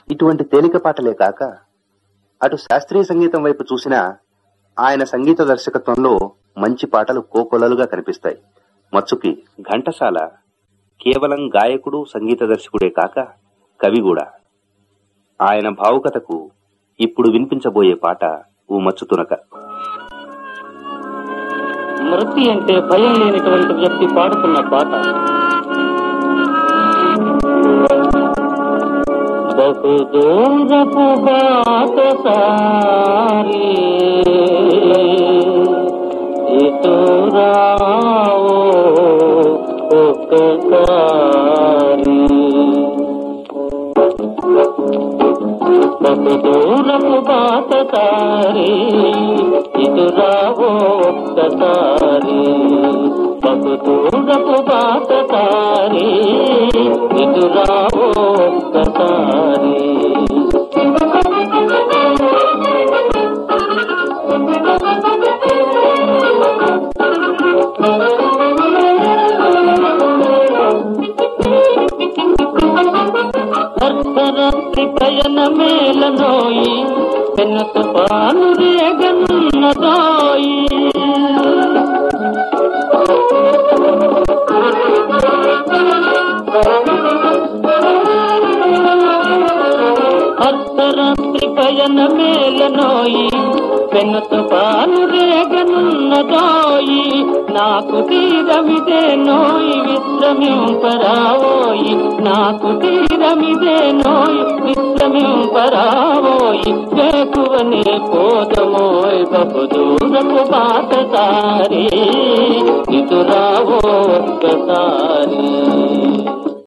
ఇటువంటి తేలిక పాటలే కాక అటు శాస్త్రీయ సంగీతం వైపు చూసినా ఆయన సంగీత దర్శకత్వంలో మంచి పాటలు కోకొలలుగా కనిపిస్తాయి మచ్చుకి ఘంటసాల కేవలం గాయకుడు సంగీత దర్శకుడే కాక కవి కూడా ఆయన భావుకతకు ఇప్పుడు వినిపించబోయే పాట ఓ మచ్చుతునక మృతి అంటే భయం లేనటువంటి వ్యక్తి పాడుతున్న పాట బహు దూరపు బాట సారి ఇటురావో ఒక్కసారి బహు దూరపు బాట సారి ఇటురావో ఒక్కసారి బహు దూరపు బాట సారి ఇటురావో ఒక్కసారి అర్ధరాత్రి పయన మేలనోయి వెనక పాను రేగనున్నదోయి అర్ధరాత్రి పయన మేలనోయి వెనక పాను రేగనున్నదోయి నాకు తీరమిదే నోయి విశ్రమింపరావోయి నాకు తీరమిదే నోయి విశ్రమింపరావోయి వేకువనే పోదమోయ్ బహు దూరపు బాట సారి ఇటురావో ఒక్కసారి